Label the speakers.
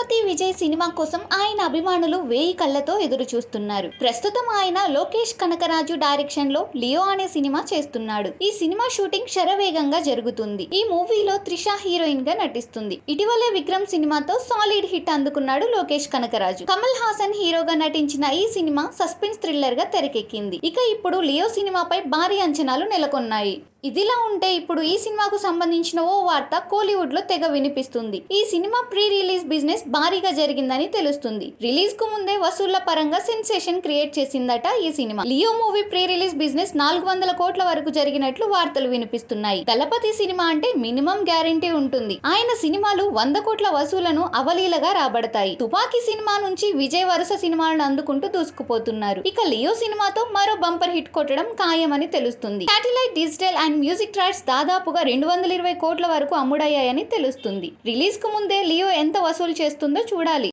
Speaker 1: దళపతి Vijay cinema కోసం ఆయన అభిమానులు వేయి కళ్ళతో ఎదురు చూస్తున్నారు ప్రస్తుతం ఆయన లోకేష్ కనకరాజు డైరెక్షన్ లో లియో అనే సినిమా చేస్తున్నాడు ఈ సినిమా షూటింగ్ శరవేగంగా జరుగుతుంది ఈ మూవీలో త్రిష హీరోయిన్ గా నటిస్తుంది ఇటీవలే విక్రమ్ సినిమాతో సాలిడ్ హిట్ అందుకున్నాడు లోకేష్ కనకరాజు కమల్ హాసన్ హీరోగా నటించిన ఈ సినిమా సస్పెన్స్ థ్రిల్లర్ గా తెరకెక్కింది ఇక ఇప్పుడు లియో సినిమాపై భారీ అంచనాలు నెలకొన్నాయి ఇదిలా ఉంటే ఇప్పుడు ఈ సినిమాకు సంబంధించిన ఓ వార్త కోలీవుడ్ లో తెగ వినిపిస్తుంది ఈ సినిమా ప్రీ రిలీజ్ బిజినెస్ భారీగా జరిగిందని తెలుస్తుంది రిలీజ్ కు ముందే వసూళ్ల పరంగా సెన్సేషన్ క్రియేట్ చేసిందట ఈ సినిమా Leo movie pre release business నాలుగు వందల కోట్ల వరకు జరిగినట్లు వార్తలు వినిపిస్తున్నాయి దళపతి సినిమా అంటే మినిమం గ్యారంటీ ఉంటుంది ఆయన సినిమాలు వంద కోట్ల వసూలను అవలీలగా రాబడతాయి తుపాకీ సినిమా నుంచి విజయ్ వరుస సినిమాలను అందుకుంటూ దూసుకుపోతున్నారు ఇక లియో సినిమాతో మరో బంపర్ హిట్ కొట్టడం ఖాయమని తెలుస్తుంది satellite digital and music rights దాదాపుగా రెండు వందల ఇరవై కోట్ల వరకు అమ్ముడయ్యాయని తెలుస్తుంది రిలీజ్ కు ముందే లియో ఎంత వసూలు చేస్తుందో చూడాలి